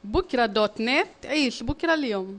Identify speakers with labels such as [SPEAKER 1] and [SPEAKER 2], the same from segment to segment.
[SPEAKER 1] بكرة دوت نت عيش بكرة اليوم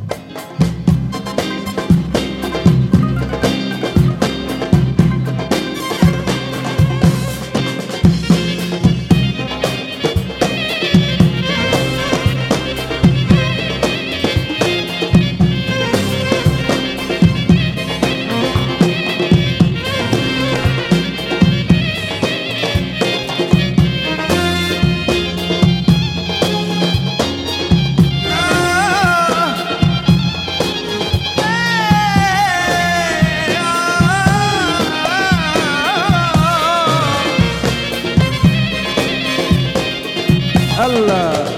[SPEAKER 2] الله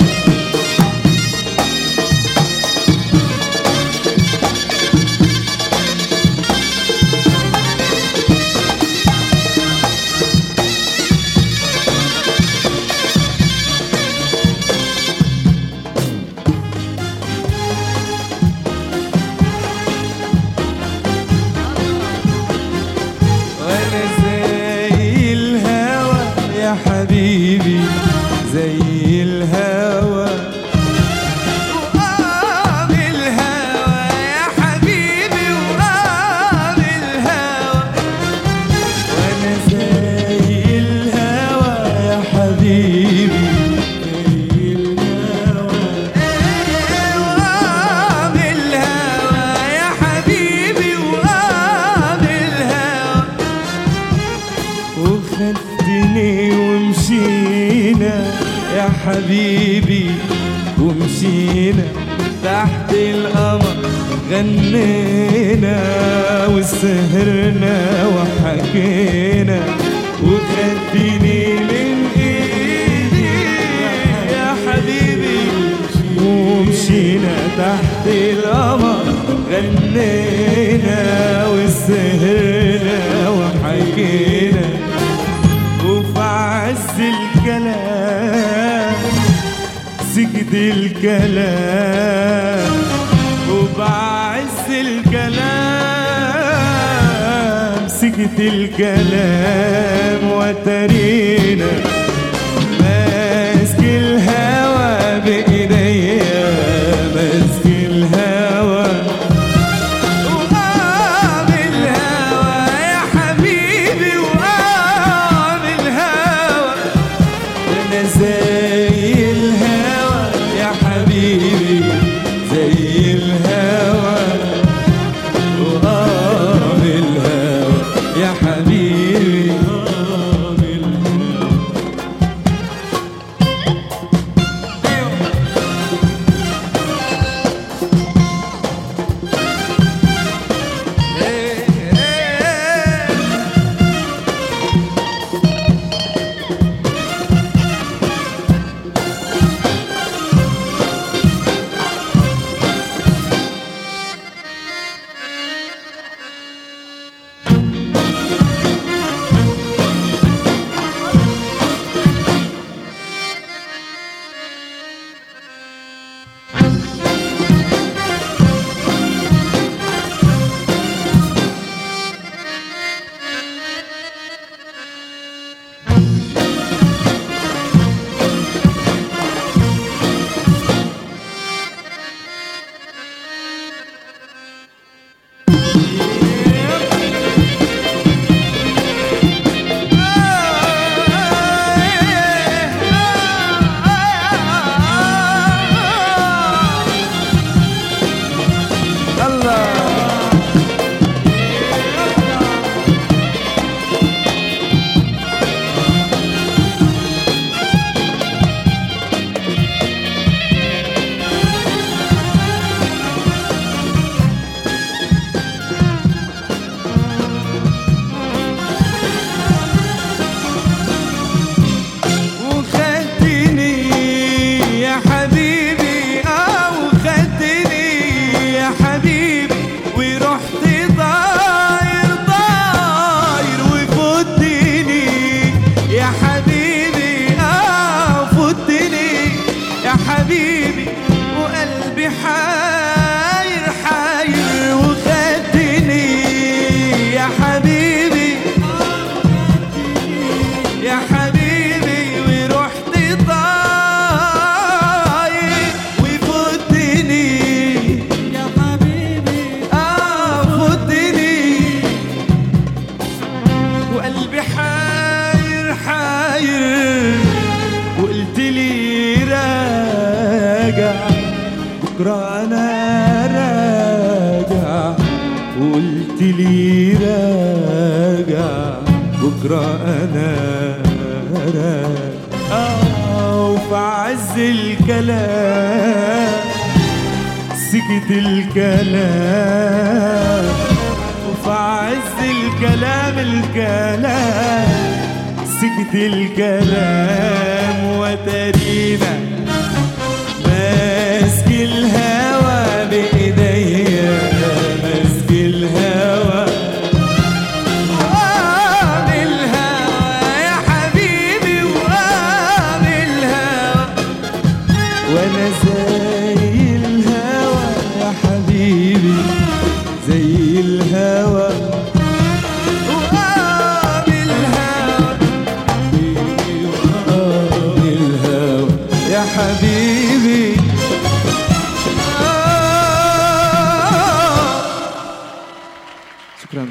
[SPEAKER 2] وانا زي الهوى يا حبيبي زي الهوى وقام الهوى يا حبيبي وقام الهوى وانا زي الهوى يا حبيبي زي الهوى وقام الهوى يا حبيبي وقام الهوى وخدتني ومشينا يا حبيبي ومشينا تحت القمر غنينا وسهرنا وحكينا وخدتني من ايدي يا حبيبي ومشينا تحت القمر غنينا وسهرنا وحكينا وفي عز الكلام سكت الكلام وبعز الكلام سكت الكلام وترينا ماسك الهوى بإيديا ماسك الهوى وقام الهوى يا حبيبي وقام الهوى انا زي الهوى يا حبيبي زي الهوى وقام الهوى يا حبيبي وقام الهوى يا حبيبي ورحت طاير راجع بكرة أنا راجع وقلت لي راجع بكرة أنا راجع آه وفي عز الكلام سكت الكلام وفي عز الكلام الكلام سكت الكلام وترينا ماسك الهوى بايديا ماسك الهوى وقام الهوى يا حبيبي وقام الهوى وانا زي الهوى يا حبيبي زي الهوى وقام الهوى وقام الهوى يا حبيبي آه. شكرا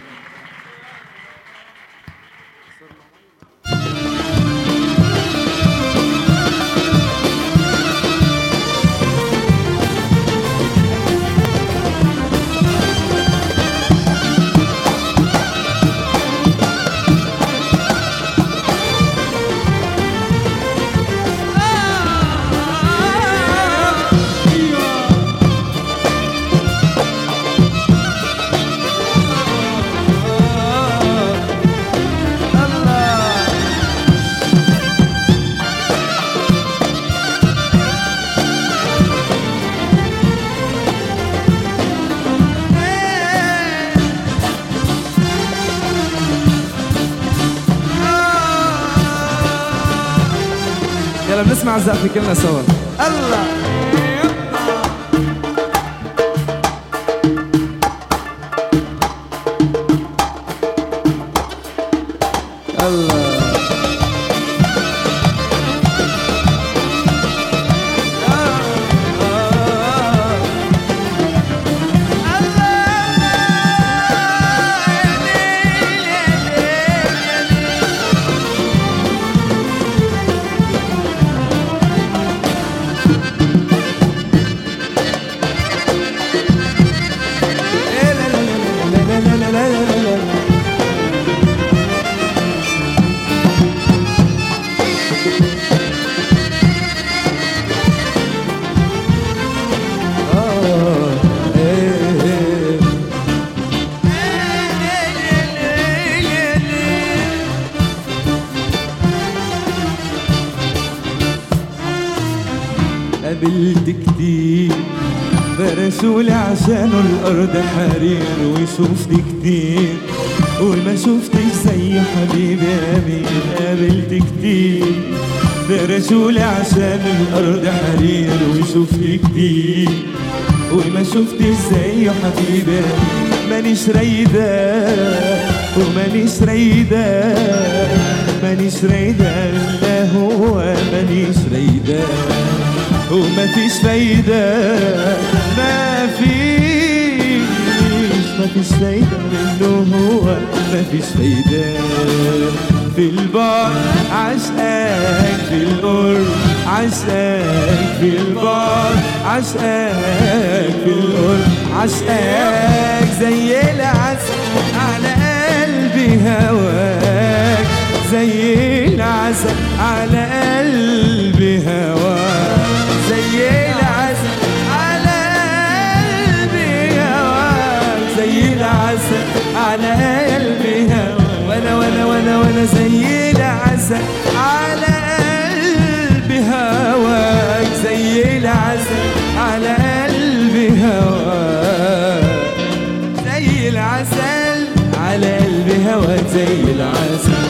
[SPEAKER 2] يلا بنسمع الزقفة كلنا سوا الله الله قابلت كتير فرسولي عشانه الأرض حرير وشفت كتير وما شفتش زي حبيبي أمين قابلت كتير فرسولي عشان الأرض حرير وشفت كتير وما شفتش زي حبيبي مانيش رايدة ومانيش رايدة مانيش رايدة لا هو مانيش رايدة وما فيش فايدة ما فيش ما فيش فايدة منه هو ما فيش فايدة في البعد عشقك في القرب عشقك في البعد عشقك في القرب عشقك زي العسل على قلبي هواك زي العسل على قلبي هواك زي العسل على قلبي هواك زي العسل على قلبي هواك وانا وانا وانا وانا زي العسل على قلبي هواك زي العسل على قلبي هواك زي العسل على قلبي هواك زي العسل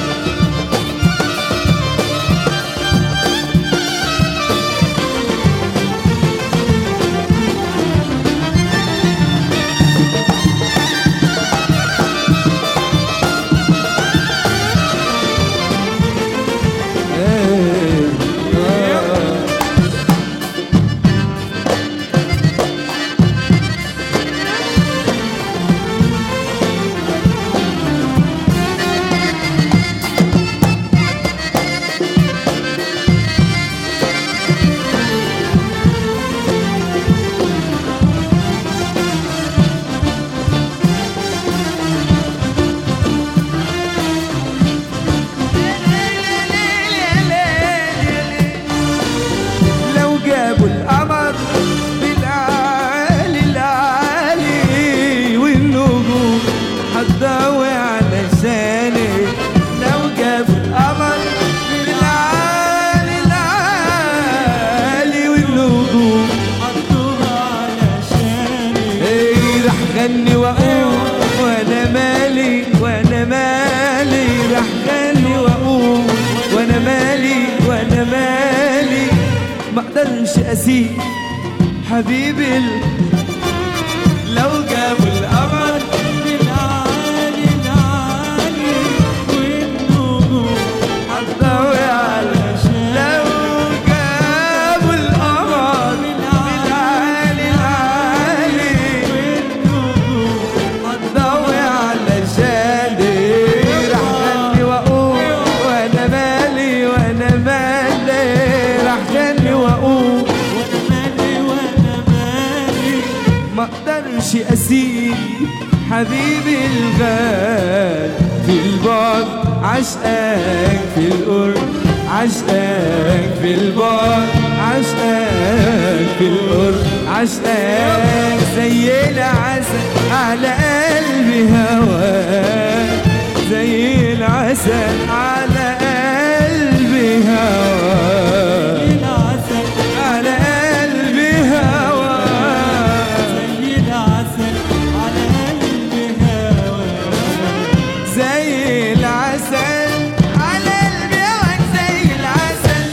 [SPEAKER 2] والنجوم
[SPEAKER 3] حطوها علشاني
[SPEAKER 2] ايه رح غني واقول وانا مالي وانا مالي رح غني واقول وانا مالي وانا مالي ما اقدرش اسيب حبيبي ال- لو جابوا القمر
[SPEAKER 3] بالعالي العالي والنجوم
[SPEAKER 2] هتضوي على لو جابوا القمر بالعالي العالي
[SPEAKER 3] والنجوم
[SPEAKER 2] هتضوي على شادي رح غني واقول وانا مالي وانا مالي رح غني واقول
[SPEAKER 3] وانا مالي وانا مالي
[SPEAKER 2] ما اقدرش اسيب حبيبي الغالي في البعد عشقك في القرب عشقك في البعد عشقك في القرب عشقك زي العسل على قلبي هواك زي العسل على قلبي هواك
[SPEAKER 3] العسل
[SPEAKER 2] على قلبي هواك
[SPEAKER 3] زي العسل على قلبي هواك
[SPEAKER 2] زي العسل على قلبي هواك زي العسل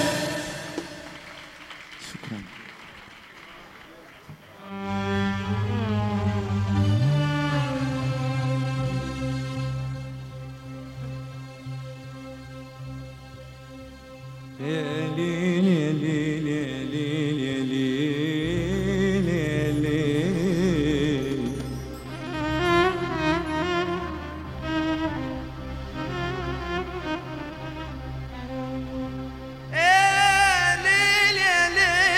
[SPEAKER 2] يا ليل يا ليل يا ليل يا ليل يا ليل يا ليل يا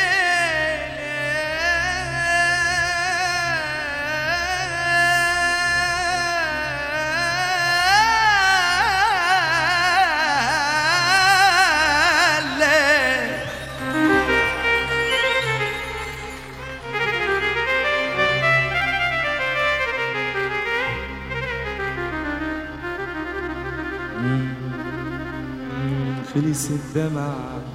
[SPEAKER 2] ليل خلص الدمع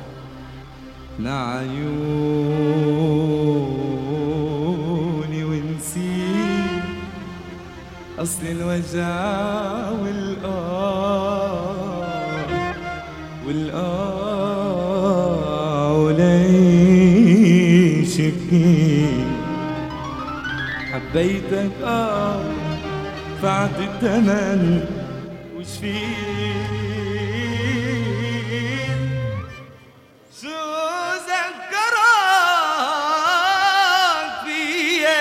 [SPEAKER 2] لعيوني ونسيت أصل الوجع والآه والآه وليش بكيت حبيتك آه فعد الثمن وش فيه شو ذكرك فيا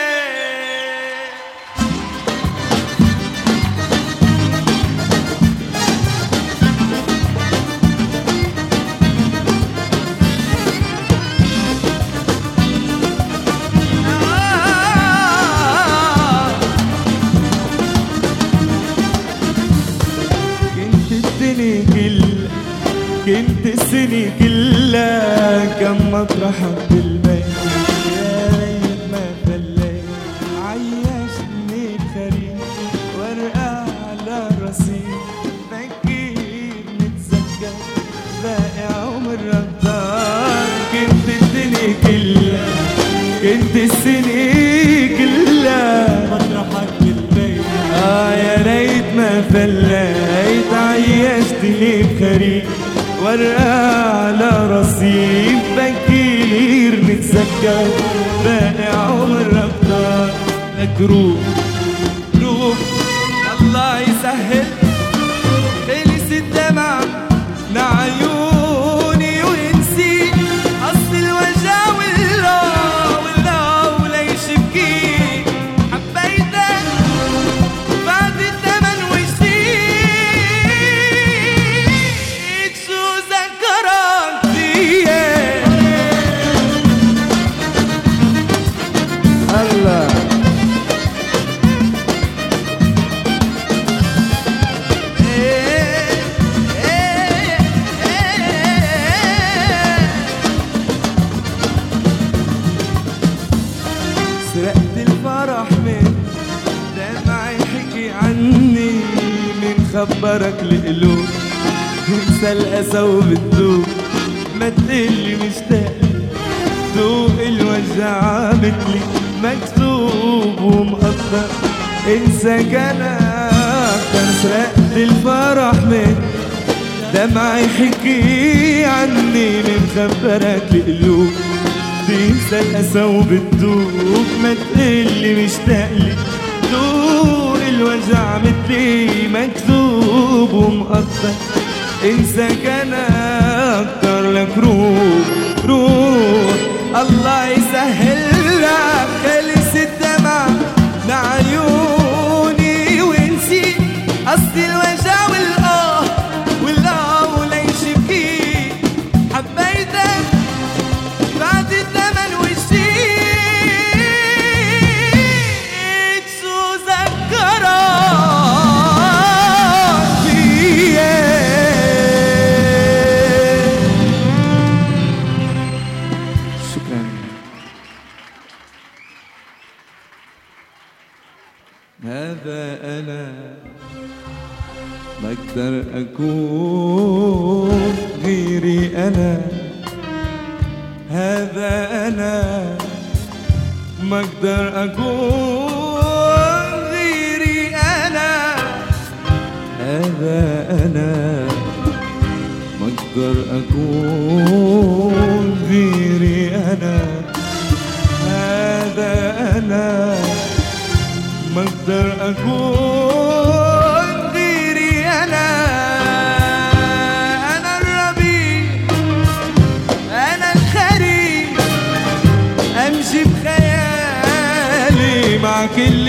[SPEAKER 2] كنت الدنيا كلها كنت السنة كلها كم مطرحك بالبيت يا ريت ما خليت عيشني بخريف ورقة على رصيف فكير نتذكر باقي عمر رمضان كنت الدنيا كلها كنت السنة كلها
[SPEAKER 3] مطرحك بالبيت
[SPEAKER 2] آه يا ريت ما فليت عيشتني بخريف ورقة على رصيف بكير نتذكر باقي عمر رمضان لك روح روح الله يسهل خلص الدمع لعيوني ونسيت أصل الوجع والله والله وليش بكيت حبيتك بعد الثمن وشيت شو ذكرك فيا الله سرقت الفرح من دمعي حكي عني من خبرك القلوب انسى الاسى وبتدوب ما تقلي مشتاق
[SPEAKER 4] ذوق الوجع مثلي مكتوب ومقطع انسى كلامك سرقت الفرح من دمعي حكي عني من خبرك القلوب بينسى الأسى وبتدوب ما تقلي مشتاق لي ذوق الوجع مثلي مكتوب ومقطع انسى كان اكتر لك روح روح الله يسهل لك خلص الدمع مع عيوني ونسيت قصدي الوجع والاه والاه وليش بكيت حبيتك بعد الثمن والشيت شو ذكرك فيا
[SPEAKER 2] شكرا
[SPEAKER 4] هذا أنا ما أقدر أكون غيري أنا هذا أنا ما أقدر أكون غيري أنا هذا أنا ما أقدر أكون غيري أنا هذا أنا ما اقدر اكون غيري انا انا الربيع انا الخريف امشي بخيالي مع كل